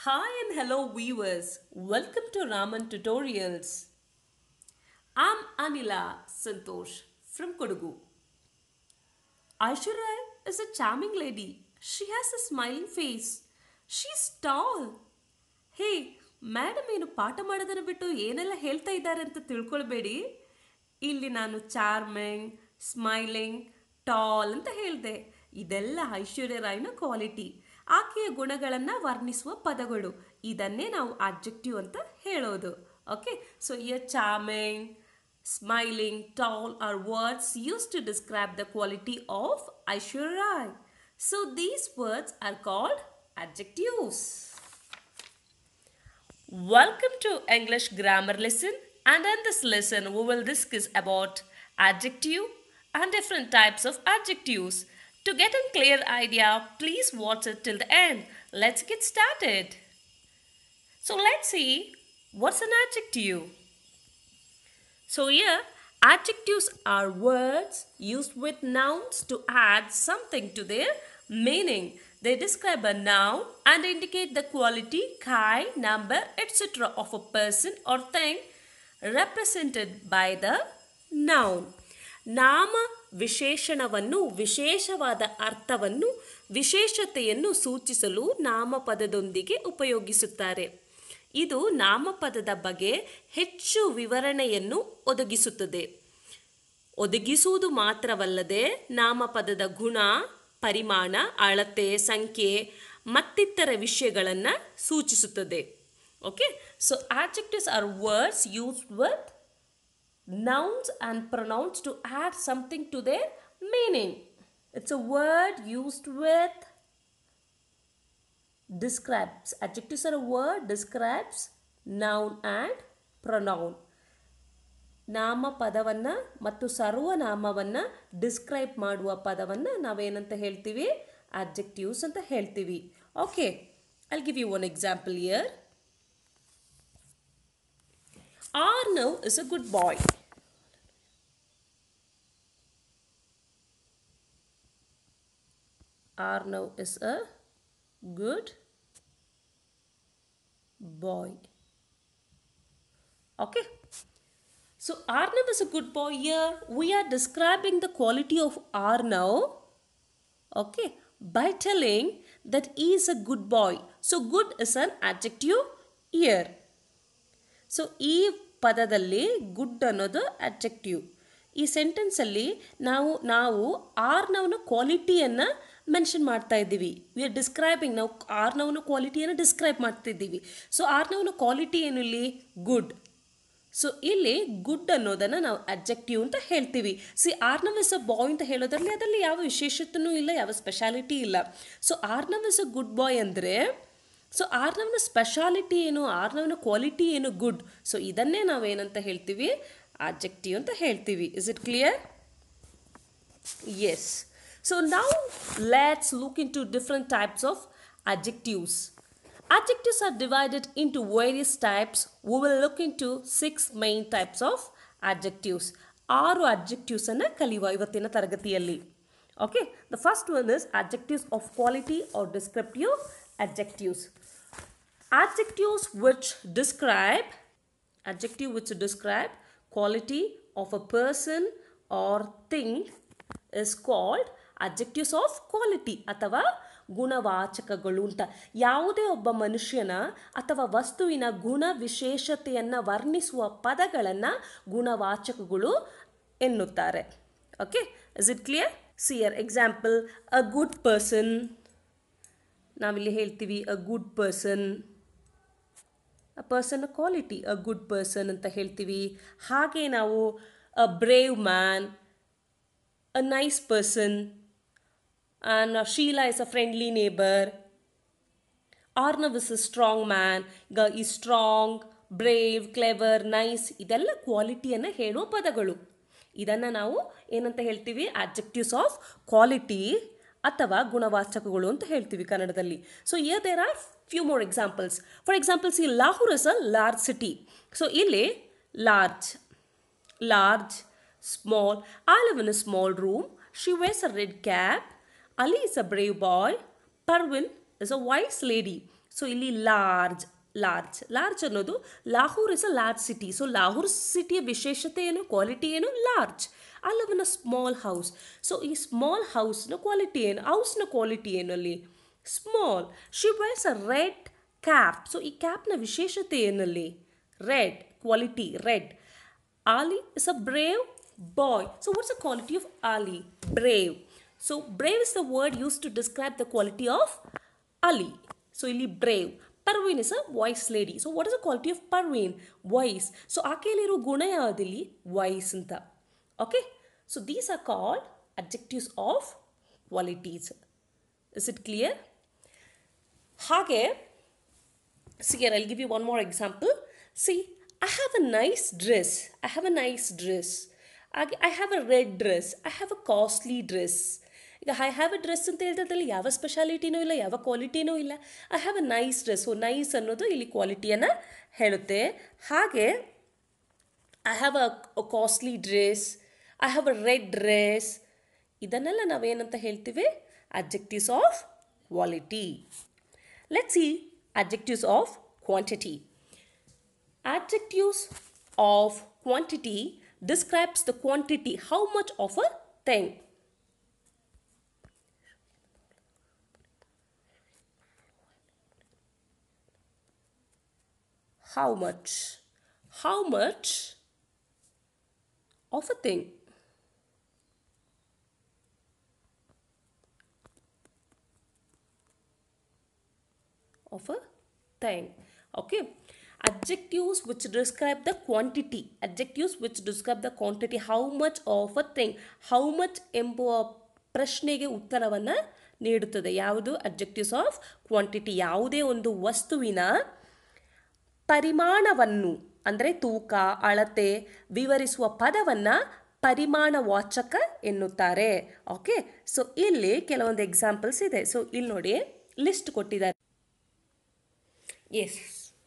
Hi and hello viewers. Welcome to Raman Tutorials. I'm Anila Santosh from Kodugu. Aishwarya is a charming lady. She has a smiling face. She's tall. Hey madam ಏನು ಪಾಠ ಮಾಡೋದನ್ನು ಬಿಟ್ಟು ಏನೆಲ್ಲ ಹೇಳ್ತಾ ಇದ್ದಾರೆ ಅಂತ ತಿಳ್ಕೊಳ್ಬೇಡಿ ಇಲ್ಲಿ ನಾನು ಚಾರ್ಮಿಂಗ್ ಸ್ಮೈಲಿಂಗ್ ಟಾಲ್ ಅಂತ ಹೇಳಿದೆ ಇದೆಲ್ಲ ಐಶ್ವರ್ಯ ರಾಯ್ನ ಕ್ವಾಲಿಟಿ ಆಕೆಯ ಗುಣಗಳನ್ನು ವರ್ಣಿಸುವ ಪದಗಳು ಇದನ್ನೇ ನಾವು ಅಬ್ಜೆಕ್ಟಿವ್ ಅಂತ ಹೇಳೋದು okay so here charming smiling tall are words use to describe the quality of Aishwarya Rai so these words are called adjectives. Welcome to English grammar lesson and in this lesson we will discuss about adjective and different types of adjectives. To get a clear idea, please watch it till the end. Let's get started. So let's see what's an adjective. So here adjectives are words used with nouns to add something to their meaning. They describe a noun and indicate the quality, kind, number, etc. of a person or thing represented by the noun. ನಾಮ ವಿಶೇಷಣವನ್ನು ವಿಶೇಷವಾದ ಅರ್ಥವನ್ನು ವಿಶೇಷತೆಯನ್ನು ಸೂಚಿಸಲು ನಾಮಪದದೊಂದಿಗೆ ಉಪಯೋಗಿಸುತ್ತಾರೆ ಇದು ನಾಮಪದದ ಬಗ್ಗೆ ಹೆಚ್ಚು ವಿವರಣೆಯನ್ನು ಒದಗಿಸುತ್ತದೆ ಒದಗಿಸುವುದು ಮಾತ್ರವಲ್ಲದೆ ನಾಮಪದದ ಗುಣ ಪರಿಮಾಣ ಅಳತೆ ಸಂಖ್ಯೆ ಮತ್ತಿತರ ವಿಷಯಗಳನ್ನು ಸೂಚಿಸುತ್ತದೆ okay so adjectives are words used with nouns and pronouns to add something to their meaning. It's a word used with describes. Adjectives are a word describes noun and pronoun. ನಾಮ ಪದವನ್ನು ಮತ್ತು ಸರ್ವನಾಮವನ್ನು ಡಿಸ್ಕ್ರೈಬ್ ಮಾಡುವ ಪದವನ್ನು ನಾವೇನಂತ ಹೇಳ್ತೀವಿ adjectives ಅಂತ ಹೇಳ್ತೀವಿ okay I give you one example here Arnav is a good boy. Arnav is a good boy. Okay. So Arnav is a good boy here. We are describing the quality of Arnav. Okay. By telling that he is a good boy. So good is an adjective here. So ಈ ಪದದಲ್ಲಿ good ಅನ್ನೋದು objective ಈ ಸೆಂಟೆನ್ಸಲ್ಲಿ ನಾವು ನಾವು ಆರ್ನವನ ಕ್ವಾಲಿಟಿಯನ್ನು mention ಮಾಡ್ತಾ ಇದ್ದೀವಿ V are describing ನಾವು ಆರ್ನವನ ಕ್ವಾಲಿಟಿಯನ್ನು ಡಿಸ್ಕ್ರೈಬ್ ಮಾಡ್ತಿದ್ದೀವಿ ಸೊ ಆರ್ನವನ ಕ್ವಾಲಿಟಿ ಏನು ಇಲ್ಲಿ ಗುಡ್ ಸೊ ಇಲ್ಲಿ ಗುಡ್ ಅನ್ನೋದನ್ನು ನಾವು ಅಬ್ಜೆಕ್ಟಿವ್ ಅಂತ ಹೇಳ್ತೀವಿ ಸಿ ಆರ್ನವ್ ಇಸ್ ಅ ಬಾಯ್ ಅಂತ ಹೇಳೋದ್ರಲ್ಲಿ ಅದರಲ್ಲಿ ಯಾವ ವಿಶೇಷತೆಯೂ ಇಲ್ಲ ಯಾವ ಸ್ಪೆಷಾಲಿಟಿ ಇಲ್ಲ so Arnav is a good boy ಅಂದರೆ ಸೊ ಆರ್ನವ್ನ ಸ್ಪೆಷಾಲಿಟಿ ಏನು ಆರ್ನವ್ನ ಕ್ವಾಲಿಟಿ ಏನು ಗುಡ್ ಸೊ ಇದನ್ನೇ ನಾವೇನಂತ ಹೇಳ್ತೀವಿ ಆಬ್ಜೆಕ್ಟಿವ್ ಅಂತ ಹೇಳ್ತೀವಿ is it clear yes so ನಾವು let's look into different types of adjectives Adjectives are divided into various types. We will look into six main types of adjectives. ಆರು adjectives ಅನ್ನು ಕಲಿಯುವ ಇವತ್ತಿನ ತರಗತಿಯಲ್ಲಿ okay the first one is objectives of quality or descriptive adjectives. Adjectives which describe adjective which describe quality of a person or thing is called adjectives of quality ಅಥವಾ ಗುಣವಾಚಕಗಳು ಅಂತ ಯಾವುದೇ ಒಬ್ಬ ಮನುಷ್ಯನ ಅಥವಾ ವಸ್ತುವಿನ ಗುಣ ವಿಶೇಷತೆಯನ್ನು ವರ್ಣಿಸುವ ಪದಗಳನ್ನು ಗುಣವಾಚಕಗಳು ಎನ್ನುತ್ತಾರೆ okay is it clear here example a good person ನಾವಿಲ್ಲಿ ಹೇಳ್ತೀವಿ a good person a person quality a good person ಅಂತ ಹೇಳ್ತೀವಿ ಹಾಗೆ ನಾವು a brave man a nice person and Sheela is a friendly neighbour Arnav is a strong man ಈಗ ಈ strong brave clever nice ಇದೆಲ್ಲ ಕ್ವಾಲಿಟಿಯನ್ನು ಹೇಳುವ ಪದಗಳು ಇದನ್ನು ನಾವು ಏನಂತ ಹೇಳ್ತೀವಿ ಆಬ್ಜೆಕ್ಟಿವ್ಸ್ ಆಫ್ ಕ್ವಾಲಿಟಿ ಅಥವಾ ಗುಣವಾಚಕಗಳು ಅಂತ ಹೇಳ್ತೀವಿ ಕನ್ನಡದಲ್ಲಿ so here there are few more examples for examples ಈ Lahore is a large city so ಇಲ್ಲಿ large large small I live in a small room she wears a red cap Ali is a brave boy. Parvin is a voice lady so ಇಲ್ಲಿ large large large ಅನ್ನೋದು Lahore is a large city so Lahore ಸಿಟಿಯ ವಿಶೇಷತೆ ಏನು quality ಏನು large I love in a small house so ಈ small ಹೌಸ್ನ quality ಏನು ಹೌಸ್ನ ಕ್ವಾಲಿಟಿ ಏನು ಅಲ್ಲಿ small she wears a red cap so ಈ ಕ್ಯಾಪ್ನ ವಿಶೇಷತೆ ಏನಲ್ಲಿ red quality red Ali is a brave boy. So, what's the quality of Ali? Brave. So, brave is the word used to describe the quality of Ali. So, ಇಲ್ಲಿ brave. Parveen is a voice lady. So, what is the quality of Parveen? Voice. So, ಆಕೆಯಲ್ಲಿರೋ ಗುಣ ಯಾವುದಿಲ್ಲಿ voice ಅಂತ okay so these are called adjectives of qualities is it clear ಹಾಗೆ See here, I'll give you one more example. See, I have a nice dress. I have a nice dress. I, I have a red dress. I have a costly dress. ಈಗ I have a dress ಅಂತ ಹೇಳ್ತದಲ್ಲಿ ಯಾವ ಸ್ಪೆಷಾಲಿಟಿನೂ ಇಲ್ಲ ಯಾವ ಕ್ವಾಲಿಟಿನೂ ಇಲ್ಲ I have a nice dress so nice ಅನ್ನೋದು ಇಲ್ಲಿ ಕ್ವಾಲಿಟಿಯನ್ನು ಹೇಳುತ್ತೆ ಹಾಗೆ I have a costly dress I have a red dress ಇದನ್ನೆಲ್ಲ ನಾವೇನಂತ ಹೇಳ್ತೀವಿ adjectives of quality let see adjectives of quantity. Adjectives of quantity describes the quantity, how much of a thing. How much? How much of a thing? of a thing okay adjectives which describe the quantity adjectives which describe the quantity how much of a thing how much ಎಂಬುವ ಪ್ರಶ್ನೆಗೆ ಉತ್ತರವನ್ನು ನೀಡುತ್ತದೆ ಯಾವುದು objectives of quantity ಯಾವುದೇ ಒಂದು ವಸ್ತುವಿನ ಪರಿಮಾಣವನ್ನು ಅಂದರೆ ತೂಕ ಅಳತೆ ವಿವರಿಸುವ ಪದವನ್ನು ಪರಿಮಾಣವಾಚಕ ಎನ್ನುತ್ತಾರೆ ಓಕೆ ಸೊ ಇಲ್ಲಿ ಕೆಲವೊಂದು ಎಕ್ಸಾಂಪಲ್ಸ್ ಇದೆ ಸೊ ಇಲ್ಲಿ ನೋಡಿ ಲಿಸ್ಟ್ ಕೊಟ್ಟಿದ್ದಾರೆ ಎಸ್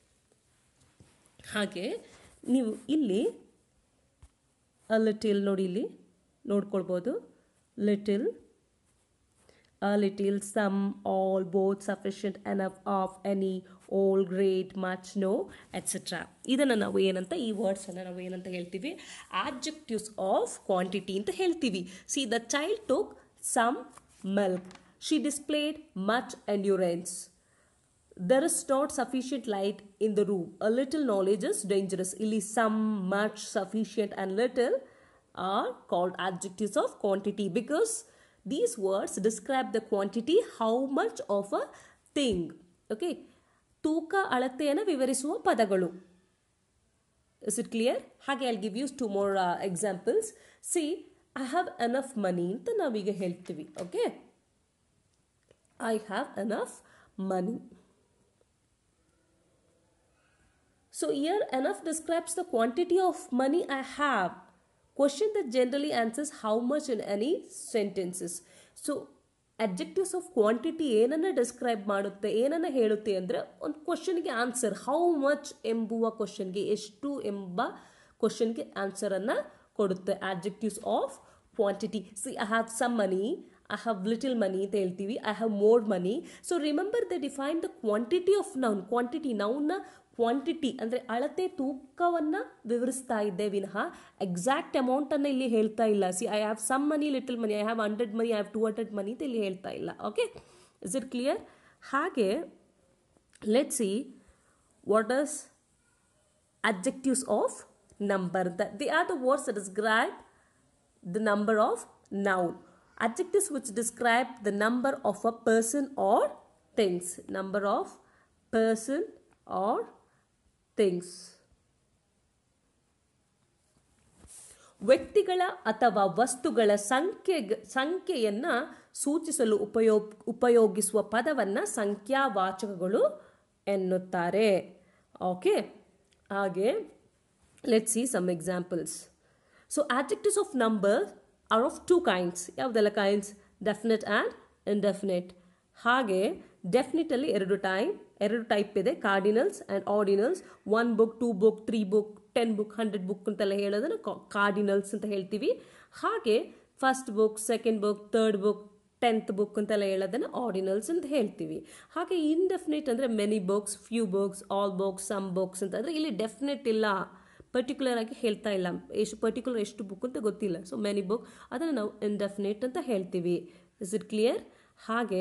ಹಾಗೆ ನೀವು ಇಲ್ಲಿ ಅ ಲಿಟಿಲ್ ನೋಡಿ ಇಲ್ಲಿ ನೋಡ್ಕೊಳ್ಬೋದು little a little some all both sufficient enough of any whole great much no etcetera ಇದನ್ನು ನಾವು ಏನಂತ ಈ ವರ್ಡ್ಸನ್ನು ನಾವು ಏನಂತ ಹೇಳ್ತೀವಿ ಆಬ್ಜೆಕ್ಟಿವ್ಸ್ ಆಫ್ ಕ್ವಾಂಟಿಟಿ ಅಂತ ಹೇಳ್ತೀವಿ see the child took some milk she displayed much endurance there is not sufficient light in the room. A little knowledge is dangerous. Illi some, much, sufficient, and little are called adjectives of quantity because these words describe the quantity, how much of a thing. Okay. ತೂಕ ಅಳತೆಯನ್ನು ವಿವರಿಸುವ ಪದಗಳು is it clear ಹಾಗೆ I give use two more examples see I have enough money ಅಂತ ನಾವೀಗ ಹೇಳ್ತೀವಿ okay I have enough money So here enough describes the quantity of money I have. Question that generally answers how much in any sentences. So adjectives of quantity ಏನನ್ನು describe ಮಾಡುತ್ತೆ ಏನನ್ನು ಹೇಳುತ್ತೆ ಅಂದರೆ ಒಂದು ಕ್ವಶನ್ಗೆ ಆನ್ಸರ್ ಹೌ ಮಚ್ ಎಂಬುವ ಕ್ವಶನ್ಗೆ ಎಷ್ಟು ಎಂಬ ಕ್ವಶನ್ಗೆ ಆನ್ಸರನ್ನು ಕೊಡುತ್ತೆ adjectives of quantity see I have some money I have little money ಅಂತ ಹೇಳ್ತೀವಿ I have more money so remember the define the quantity of noun quantity ನೌನ್ನ ಕ್ವಾಂಟಿಟಿ ಅಂದರೆ ಅಳತೆ ತೂಕವನ್ನು ವಿವರಿಸ್ತಾ ಇದ್ದೆ ವಿನಃ ಎಕ್ಸಾಕ್ಟ್ ಅಮೌಂಟನ್ನು ಇಲ್ಲಿ ಹೇಳ್ತಾ ಇಲ್ಲ see I have some money little money I have hundred money I have two hundred money ಅಂತ ಇಲ್ಲಿ ಹೇಳ್ತಾ ಇಲ್ಲ ಓಕೆ ಇಸ್ ಇಟ್ ಕ್ಲಿಯರ್ ಹಾಗೆ let see what is adjectives of number that they are the words that describe the number of noun adjectives which describe the number of a person or things number of person or things ವ್ಯಕ್ತಿಗಳ ಅಥವಾ ವಸ್ತುಗಳ ಸಂಖ್ಯೆ ಸಂಖ್ಯೆಯನ್ನು ಸೂಚಿಸಲು ಉಪಯೋಗ ಉಪಯೋಗಿಸುವ ಪದವನ್ನು ಸಂಖ್ಯಾವಾಚಕಗಳು ಎನ್ನುತ್ತಾರೆ ಓಕೆ ಹಾಗೆ let see some examples so adjectives of number are of two kinds ಯಾವುದೆಲ್ಲ ಕೈಂಡ್ಸ್ ಡೆಫಿನೆಟ್ ಆ್ಯಂಡ್ ಇನ್ಡೆಫಿನೆಟ್ ಹಾಗೆ ಡೆಫಿನೆಟಲ್ಲಿ ಎರಡು ಟೈಮ್ ಎರಡು ಟೈಪ್ ಇದೆ cardinals and ordinals one book two book three book ten book hundred book ಅಂತೆಲ್ಲ ಹೇಳೋದನ್ನು cardinals ಅಂತ ಹೇಳ್ತೀವಿ ಹಾಗೆ first book second book third book tenth book ಅಂತೆಲ್ಲ ಹೇಳೋದನ್ನು ಆರ್ಡಿನಲ್ಸ್ ಅಂತ ಹೇಳ್ತೀವಿ ಹಾಗೆ ಇನ್ಡೆಫಿನೆಟ್ ಅಂದರೆ many books few books all books some books ಅಂತಂದರೆ ಇಲ್ಲಿ ಡೆಫಿನೆಟ್ ಇಲ್ಲ ಪರ್ಟಿಕ್ಯುಲರ್ ಆಗಿ ಹೇಳ್ತಾ ಇಲ್ಲ ಎಷ್ಟು ಪರ್ಟಿಕ್ಯುಲರ್ ಎಷ್ಟು ಬುಕ್ ಅಂತ ಗೊತ್ತಿಲ್ಲ ಸೊ ಮೆನಿ ಬುಕ್ ಅದನ್ನು ನಾವು ಇಂಡೆಫಿನೆಟ್ ಅಂತ ಹೇಳ್ತೀವಿ ಇಸ್ ಇಟ್ ಕ್ಲಿಯರ್ ಹಾಗೆ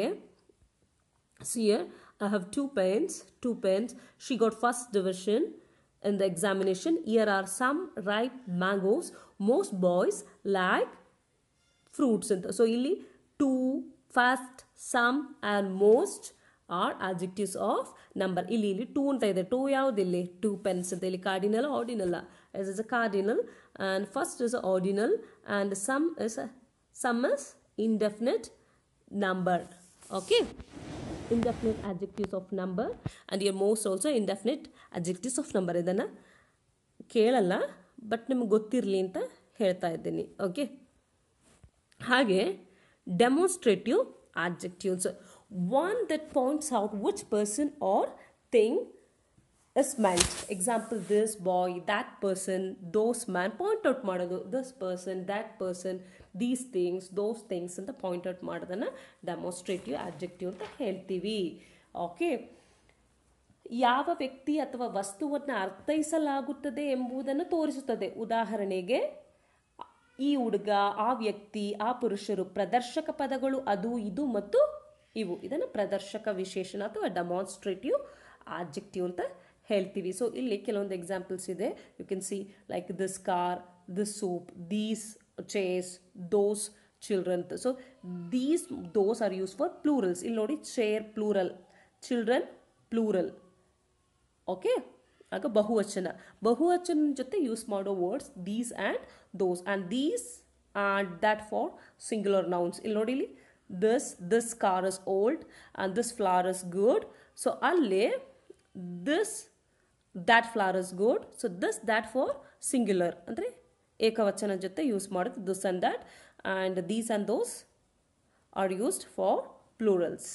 So here I have two pens, two pens. She got first division in the examination. Here are some ripe mangoes. Most boys like fruits. ಅಂತ so ಇಲ್ಲಿ two first some and most are adjectives of number ಇಲ್ಲಿ ಇಲ್ಲಿ two ಅಂತ ಇದೆ two ಯಾವುದಿಲ್ಲಿ two pens ಅಂತ ಇಲ್ಲಿ cardinal ordinal is is a cardinal and first is ordinal and some is some is indefinite number okay indefinite adjectives of number and here most also indefinite adjectives of number ಇದನ್ನು ಕೇಳಲ್ಲ but ನಿಮ್ಗೆ ಗೊತ್ತಿರಲಿ ಅಂತ ಹೇಳ್ತಾ ಇದ್ದೀನಿ okay ಹಾಗೆ demonstrative adjectives one that points out which person or thing is meant example this boy that person those man point out ಮಾಡೋದು this person that person these things those things ಅಂತ point out ಮಾಡೋದನ್ನು demonstrative adjective ಅಂತ ಹೇಳ್ತೀವಿ okay ಯಾವ ವ್ಯಕ್ತಿ ಅಥವಾ ವಸ್ತುವನ್ನು ಅರ್ಥೈಸಲಾಗುತ್ತದೆ ಎಂಬುದನ್ನು ತೋರಿಸುತ್ತದೆ ಉದಾಹರಣೆಗೆ ಈ ಹುಡುಗ ಆ ವ್ಯಕ್ತಿ ಆ ಪುರುಷರು ಪ್ರದರ್ಶಕ ಪದಗಳು ಅದು ಇದು ಮತ್ತು ಇವು ಇದನ್ನು ಪ್ರದರ್ಶಕ ವಿಶೇಷಣ ಅಥವಾ ಡೆಮಾನ್ಸ್ಟ್ರೇಟಿವ್ ಆಬ್ಜೆಕ್ಟಿವ್ ಅಂತ ಹೇಳ್ತೀವಿ ಸೊ ಇಲ್ಲಿ ಕೆಲವೊಂದು ಎಕ್ಸಾಂಪಲ್ಸ್ ಇದೆ you can see like this car this soup these chairs those children so these those are use for plurals ಇಲ್ಲಿ ನೋಡಿ chair plural children plural okay ಆಗ ಬಹುವಚನ ಬಹುವಚನ ಜೊತೆ ಯೂಸ್ ಮಾಡೋ words these and those and these and that for singular nouns ಇಲ್ಲಿ ನೋಡಿ ಇಲ್ಲಿ this this car is old and this flower is good so ಅಲ್ಲಿ this that flower is good so this that for singular ಅಂದರೆ ಏಕವಚನ ಜೊತೆ use ಮಾಡೋದು this and that and these and those are used for plurals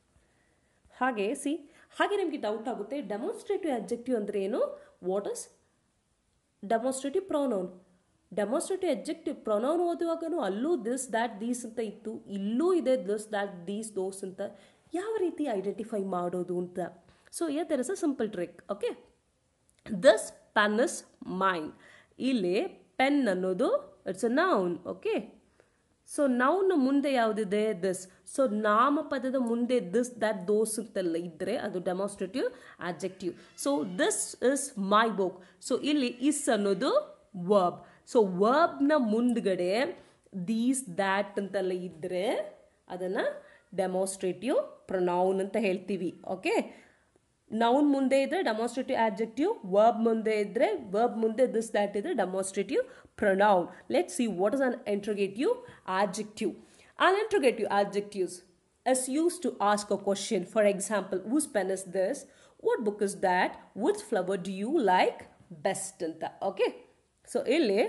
ಹಾಗೆ see ಹಾಗೆ ನಿಮಗೆ doubt ಆಗುತ್ತೆ demonstrative objective ಅಂದರೆ ಏನು what is demonstrative pronoun demonstrative objective pronoun ಓದುವಾಗನೂ ಅಲ್ಲೂ ದಿಸ್ ದ್ಯಾಟ್ ದೀಸ್ ಅಂತ ಇತ್ತು ಇಲ್ಲೂ ಇದೆ ದಿಸ್ ದ್ಯಾಟ್ ದೀಸ್ ದೋಸ್ ಅಂತ ಯಾವ ರೀತಿ ಐಡೆಂಟಿಫೈ ಮಾಡೋದು ಅಂತ so yeah there is a simple trick okay this pen is mine ಇಲ್ಲಿ ಪೆನ್ ಅನ್ನೋದು it's a noun okay so noun ಮುಂದೆ ಯಾವುದಿದೆ ದಿಸ್ ಸೊ ನಾಮಪದದ ಮುಂದೆ ದಿಸ್ ದಟ್ ದೋಸ್ ಅಂತೆಲ್ಲ ಇದ್ದರೆ ಅದು demonstrative objective so this is my book so ಇಲ್ಲಿ is ಅನ್ನೋದು ವರ್ಬ್ ಸೊ ವರ್ಬ್ನ ಮುಂದ್ಗಡೆ ದೀಸ್ ದ್ಯಾಟ್ ಅಂತೆಲ್ಲ ಇದ್ದರೆ ಅದನ್ನು ಡೆಮಾನ್ಸ್ಟ್ರೇಟಿವ್ ಪ್ರೊನೌನ್ ಅಂತ ಹೇಳ್ತೀವಿ ಓಕೆ ನೌನ್ ಮುಂದೆ ಇದ್ರೆ ಡೆಮಾನ್ಸ್ಟ್ರೇಟಿವ್ ಆಬ್ಜೆಕ್ಟಿವ್ ವರ್ಬ್ ಮುಂದೆ ಇದ್ರೆ ವರ್ಬ್ ಮುಂದೆ ದಿಸ್ ದ್ಯಾಟ್ ಇದ್ರೆ demonstrative pronoun let see what is an interrogative objective an interrogative objectives is used to ask a question. For example, whose pen is this? What book is that? Which flower do you like best? ಅಂತ okay so ಇಲ್ಲಿ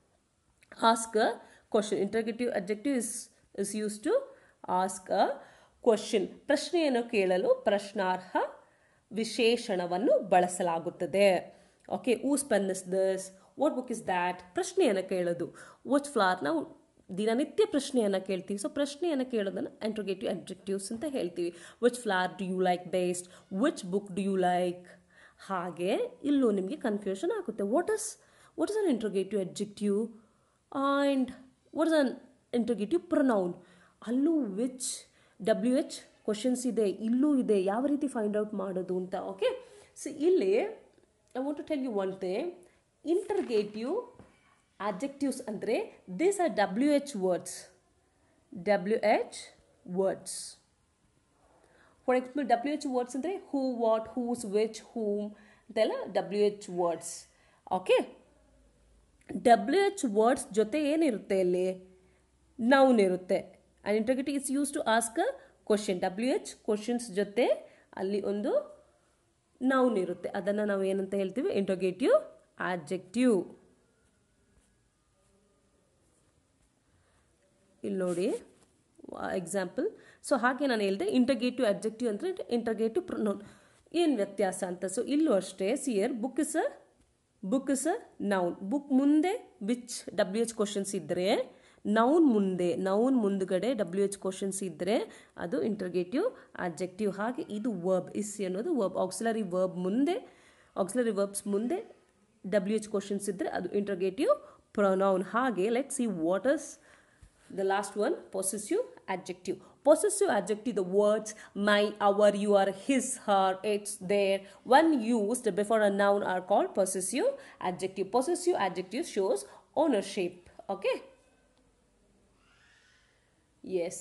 ask a question interrogative adjective is is used to ask a question ಪ್ರಶ್ನೆಯನ್ನು ಕೇಳಲು ಪ್ರಶ್ನಾರ್ಹ ವಿಶೇಷಣವನ್ನು ಬಳಸಲಾಗುತ್ತದೆ okay whose pen is this what book is that ಪ್ರಶ್ನೆಯನ್ನು ಕೇಳೋದು watch flower ನಾವು ದಿನನಿತ್ಯ ಪ್ರಶ್ನೆಯನ್ನು ಕೇಳ್ತೀವಿ ಸೊ ಪ್ರಶ್ನೆಯನ್ನು ಕೇಳೋದನ್ನು ಎಂಟ್ರೋಗೇಟಿವ್ ಅಬ್ಜೆಕ್ಟಿವ್ಸ್ ಅಂತ ಹೇಳ್ತೀವಿ which flower do you like best which book do you like ಹಾಗೆ ಇಲ್ಲೂ ನಿಮಗೆ ಕನ್ಫ್ಯೂಷನ್ ಆಗುತ್ತೆ what is what is an interrogative objective and what is an interrogative pronoun ಅಲ್ಲೂ ವಿಚ್ ಡಬ್ಲ್ಯೂ ಎಚ್ ಕ್ವಶನ್ಸ್ ಇದೆ ಇಲ್ಲೂ ಇದೆ ಯಾವ ರೀತಿ ಫೈಂಡ್ ಔಟ್ ಮಾಡೋದು ಅಂತ ಓಕೆ ಸೊ ಇಲ್ಲಿ I want to tell you one the interrogative adjectives ಅಂದರೆ these are W H words W H words for example W H words ಅಂದರೆ who what whose which whom ಅಂತೆಲ್ಲ W H words okay W H words ಜೊತೆ ಏನಿರುತ್ತೆ ಇಲ್ಲಿ noun ಇರುತ್ತೆ and interrogative is use to ask a question W H questions ಜೊತೆ ಅಲ್ಲಿ ಒಂದು noun ಇರುತ್ತೆ ಅದನ್ನು ನಾವು ಏನಂತ ಹೇಳ್ತೀವಿ ಇಂಟರ್ಗೇಟಿವ್ ಆಬ್ಜೆಕ್ಟಿವ್ ಇಲ್ಲಿ ನೋಡಿ ಎಕ್ಸಾಂಪಲ್ ಸೊ ಹಾಗೆ ನಾನು ಹೇಳಿದೆ ಇಂಟರ್ಗೇಟಿವ್ ಅಬ್ಜೆಕ್ಟಿವ್ ಅಂದರೆ ಇಂಟರ್ಗೇಟಿವ್ ಪ್ರೊನೌನ್ ಏನು ವ್ಯತ್ಯಾಸ ಅಂತ ಸೊ ಇಲ್ಲೂ ಅಷ್ಟೇ ಸಿಯರ್ book is a book is a noun book ಮುಂದೆ ವಿಚ್ ಡಬ್ಲ್ಯೂ ಎಚ್ ಕ್ವಶನ್ಸ್ ಇದ್ದರೆ ನೌನ್ ಮುಂದೆ ನೌನ್ ಮುಂದ್ಗಡೆ ಡಬ್ಲ್ಯೂ ಎಚ್ ಕ್ವಶನ್ಸ್ ಇದ್ದರೆ ಅದು ಇಂಟರ್ಗೇಟಿವ್ ಅಬ್ಜೆಕ್ಟಿವ್ ಹಾಗೆ ಇದು ವರ್ಬ್ ಇಸ್ ಅನ್ನೋದು ವರ್ಬ್ ಆಕ್ಸಿಲರಿ ವರ್ಬ್ ಮುಂದೆ ಆಕ್ಸಿಲರಿ ವರ್ಬ್ಸ್ ಮುಂದೆ ಡಬ್ಲ್ಯೂ ಎಚ್ ಕ್ವಶನ್ಸ್ ಇದ್ದರೆ ಅದು ಇಂಟರ್ಗೇಟಿವ್ ಪ್ರೊನೌನ್ ಹಾಗೆ let see waters The last one, possessive adjective. Possessive adjective, the words my, our, your, his, her, its, their, when used before a noun are called possessive adjective. Possessive adjective shows ownership. Okay? Yes.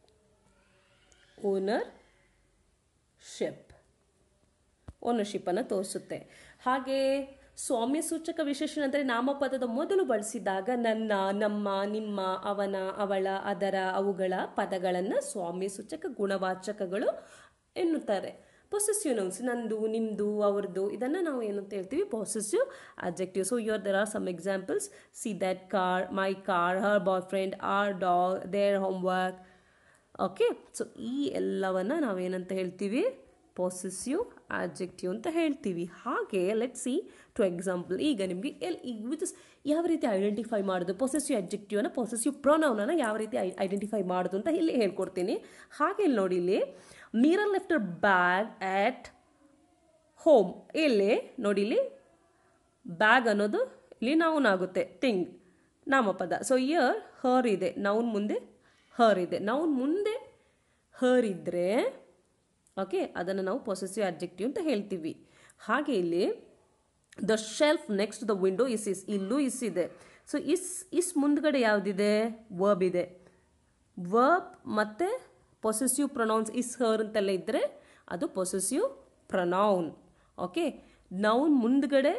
Ownership. Ownership ಅನ್ನು ತೋರಿಸುತ್ತೆ ಹಾಗೆ ಸ್ವಾಮ್ಯ ಸೂಚಕ ವಿಶೇಷಣ ಅಂದರೆ ನಾಮಪದದ ಮೊದಲು ಬಳಸಿದಾಗ ನನ್ನ ನಮ್ಮ ನಿಮ್ಮ ಅವನ ಅವಳ ಅದರ ಅವುಗಳ ಪದಗಳನ್ನು ಸ್ವಾಮ್ಯ ಸೂಚಕ ಗುಣವಾಚಕಗಳು ಎನ್ನುತ್ತಾರೆ ಪೊಸೆಸಿವ್ ನೌನ್ಸ್ ನಂದು ನಿಮ್ಮದು ಅವ್ರದ್ದು ಇದನ್ನು ನಾವು ಏನಂತ ಹೇಳ್ತೀವಿ possessive objective so your there are some examples see that car my car her boyfriend our dog their homework okay so ಈ ಎಲ್ಲವನ್ನು ನಾವೇನಂತ ಹೇಳ್ತೀವಿ ಪೊಸೆಸಿವ್ ಆಬ್ಜೆಕ್ಟಿವ್ ಅಂತ ಹೇಳ್ತೀವಿ ಹಾಗೆ ಲೆಟ್ ಸಿ ಟು ಎಕ್ಸಾಂಪಲ್ ಈಗ ನಿಮಗೆ ಎಲ್ ಈಗ ವಿಚ್ ಇಸ್ ಯಾವ ರೀತಿ ಐಡೆಂಟಿಫೈ ಮಾಡೋದು ಪೊಸೆಸಿವ್ ಅಬ್ಜೆಕ್ಟಿವ್ನ ಪೊಸೆಸಿವ್ ಪ್ರೊನೌನನ್ನು ಯಾವ ರೀತಿ ಐಡೆಂಟಿಫೈ ಮಾಡೋದು ಅಂತ ಇಲ್ಲಿ ಹೇಳ್ಕೊಡ್ತೀನಿ ಹಾಗೆ ಇಲ್ಲಿ ನೋಡಿ ಇಲ್ಲಿ Meera left her bag at home ಇಲ್ಲಿ ನೋಡಿ ಇಲ್ಲಿ ಬ್ಯಾಗ್ ಅನ್ನೋದು ಇಲ್ಲಿ ನೌನ್ ಆಗುತ್ತೆ ಥಿಂಗ್ ನಾಮಪದ ಸೊ ಇಯರ್ ಹರ್ ಇದೆ ನೌನ್ ಮುಂದೆ ಹರ್ ಇದೆ ನೌನ್ ಮುಂದೆ ಹರ್ ಇದ್ದರೆ ಓಕೆ ಅದನ್ನು ನಾವು ಪೊಸೆಸಿವ್ ಅಬ್ಜೆಕ್ಟಿವ್ ಅಂತ ಹೇಳ್ತೀವಿ ಹಾಗೆ ಇಲ್ಲಿ the shelf next the window is is ಇಲ್ಲೂ ಇಸ್ ಇದೆ ಸೊ ಇಸ್ ಇಸ್ ಮುಂದ್ಗಡೆ ಯಾವುದಿದೆ ವರ್ಬ್ ಇದೆ ವರ್ಬ್ ಮತ್ತು ಪೊಸೆಸಿವ್ ಪ್ರೊನೌನ್ಸ್ ಇಸ್ ಹರ್ ಅಂತೆಲ್ಲ ಇದ್ದರೆ ಅದು ಪೊಸೆಸಿವ್ ಪ್ರೊನೌನ್ ಓಕೆ ನೌನ್ ಮುಂದ್ಗಡೆ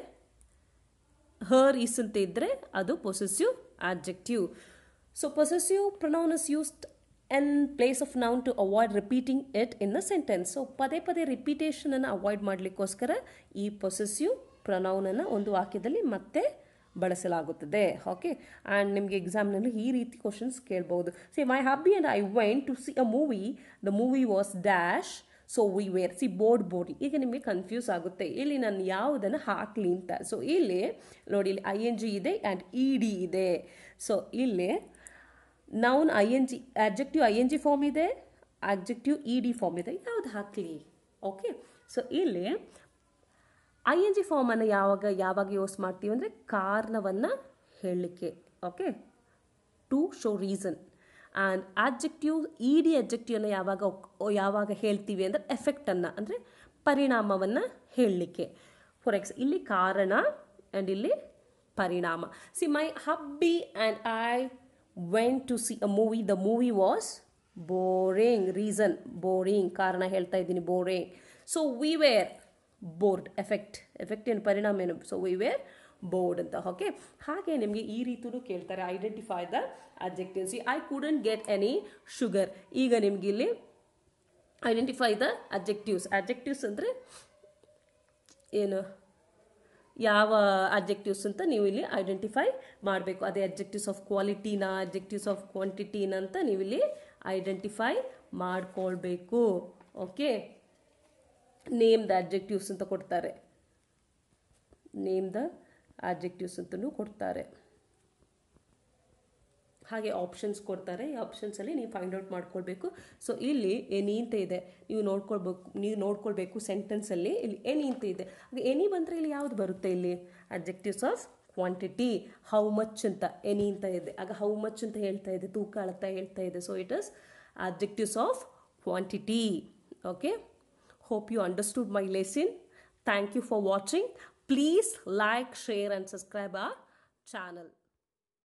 ಹರ್ ಇಸ್ ಅಂತ ಇದ್ದರೆ ಅದು possessive objective so possessive pronoun is used in place of noun to avoid repeating it in the sentence so ಪದೇ ಪದೇ ರಿಪೀಟೇಷನನ್ನು ಅವಾಯ್ಡ್ ಮಾಡಲಿಕ್ಕೋಸ್ಕರ ಈ ಪೊಸೆಸಿವ್ ಪ್ರೊನೌನನ್ನು ಒಂದು ವಾಕ್ಯದಲ್ಲಿ ಮತ್ತೆ ಬಳಸಲಾಗುತ್ತದೆ ಓಕೆ ಆ್ಯಂಡ್ ನಿಮಗೆ ಎಕ್ಸಾಮ್ನಲ್ಲಿ ಈ ರೀತಿ ಕ್ವಶನ್ಸ್ ಕೇಳ್ಬೋದು see my hubby and I went to see a movie the movie was dash so we were ಸಿ ಬೋರ್ಡ್ ಬೋಡಿ ಈಗ ನಿಮಗೆ ಕನ್ಫ್ಯೂಸ್ ಆಗುತ್ತೆ ಇಲ್ಲಿ ನಾನು ಯಾವುದನ್ನು ಹಾಕಲಿ ಅಂತ ಸೊ ಇಲ್ಲಿ ನೋಡಿ ಇಲ್ಲಿ ಐ ಎನ್ ಜಿ ಇದೆ ಆ್ಯಂಡ್ ಇ ಡಿ ಇದೆ ಸೊ ಇಲ್ಲಿ noun I N G objective I N G form ಇದೆ ಆಬ್ಜೆಕ್ಟಿವ್ ಇ ಡಿ ಫಾರ್ಮ್ ಇದೆ ಯಾವ್ದು ಹಾಕಲಿ ಓಕೆ ಸೊ ಇಲ್ಲಿ ಐ ಎನ್ ಜಿ ಫಾರ್ಮನ್ನು ಯಾವಾಗ ಯಾವಾಗ ಯೂಸ್ ಮಾಡ್ತೀವಿ ಅಂದರೆ ಕಾರಣವನ್ನು ಹೇಳಲಿಕ್ಕೆ okay to show reason and objective E D ಅಬ್ಜೆಕ್ಟಿವನ್ನು ಯಾವಾಗ ಯಾವಾಗ ಹೇಳ್ತೀವಿ ಅಂದರೆ ಎಫೆಕ್ಟನ್ನು ಅಂದರೆ ಪರಿಣಾಮವನ್ನು ಹೇಳಲಿಕ್ಕೆ ಫಾರ್ ಎಕ್ಸ್ ಇಲ್ಲಿ ಕಾರಣ ಆ್ಯಂಡ್ ಇಲ್ಲಿ ಪರಿಣಾಮ see my hubby and I went to see a movie the movie was boring reason boring ಕಾರಣ ಹೇಳ್ತಾ ಇದ್ದೀನಿ boring so we were bored effect effect ಏನು ಪರಿಣಾಮ ಏನು ಸೊ ವಿ ವೇರ್ ಬೋರ್ಡ್ ಅಂತ ಓಕೆ ಹಾಗೆ ನಿಮಗೆ ಈ ರೀತಿಯೂ ಕೇಳ್ತಾರೆ identify the objectives I couldn't get any sugar ಈಗ ನಿಮ್ಗೆ ಇಲ್ಲಿ ಐಡೆಂಟಿಫೈ ದ ಅಬ್ಜೆಕ್ಟಿವ್ಸ್ ಅಬ್ಜೆಕ್ಟಿವ್ಸ್ ಅಂದರೆ ಏನು ಯಾವ ಅಬ್ಜೆಕ್ಟಿವ್ಸ್ ಅಂತ ನೀವು ಇಲ್ಲಿ ಐಡೆಂಟಿಫೈ ಮಾಡಬೇಕು ಅದೇ ಅಬ್ಜೆಕ್ಟಿವ್ಸ್ ಆಫ್ ಕ್ವಾಲಿಟಿನ ಅಬ್ಜೆಕ್ಟಿವ್ಸ್ ಆಫ್ ಕ್ವಾಂಟಿಟಿನ ಅಂತ ನೀವು ಇಲ್ಲಿ ಐಡೆಂಟಿಫೈ ಮಾಡ್ಕೊಳ್ಬೇಕು ಓಕೆ ನೇಮ್ ದ ಅಬ್ಜೆಕ್ಟಿವ್ಸ್ ಅಂತ ಕೊಡ್ತಾರೆ ನೇಮ್ ದ ಆಬ್ಜೆಕ್ಟಿವ್ಸ್ ಅಂತಲೂ ಕೊಡ್ತಾರೆ ಹಾಗೆ ಆಪ್ಷನ್ಸ್ ಕೊಡ್ತಾರೆ ಈ ಆಪ್ಷನ್ಸಲ್ಲಿ ನೀವು ಫೈಂಡ್ ಔಟ್ ಮಾಡ್ಕೊಳ್ಬೇಕು ಸೊ ಇಲ್ಲಿ ಎನಿ ಅಂತ ಇದೆ ನೀವು ನೋಡ್ಕೊಳ್ಬೇಕು ನೀವು ನೋಡ್ಕೊಳ್ಬೇಕು ಸೆಂಟೆನ್ಸಲ್ಲಿ ಇಲ್ಲಿ ಎನಿ ಅಂತ ಇದೆ ಹಾಗೆ ಎನಿ ಬಂದರೆ ಇಲ್ಲಿ ಯಾವುದು ಬರುತ್ತೆ ಇಲ್ಲಿ objectives of quantity how much ಅಂತ ಎನಿ ಅಂತ ಇದೆ ಆಗ ಹೌ ಮಚ್ ಅಂತ ಹೇಳ್ತಾ ಇದೆ ತೂಕ ಅಳತಾ ಹೇಳ್ತಾ ಇದೆ so it is objectives of quantity okay hope you understood my lesson thank you for watching please like share and subscribe our channel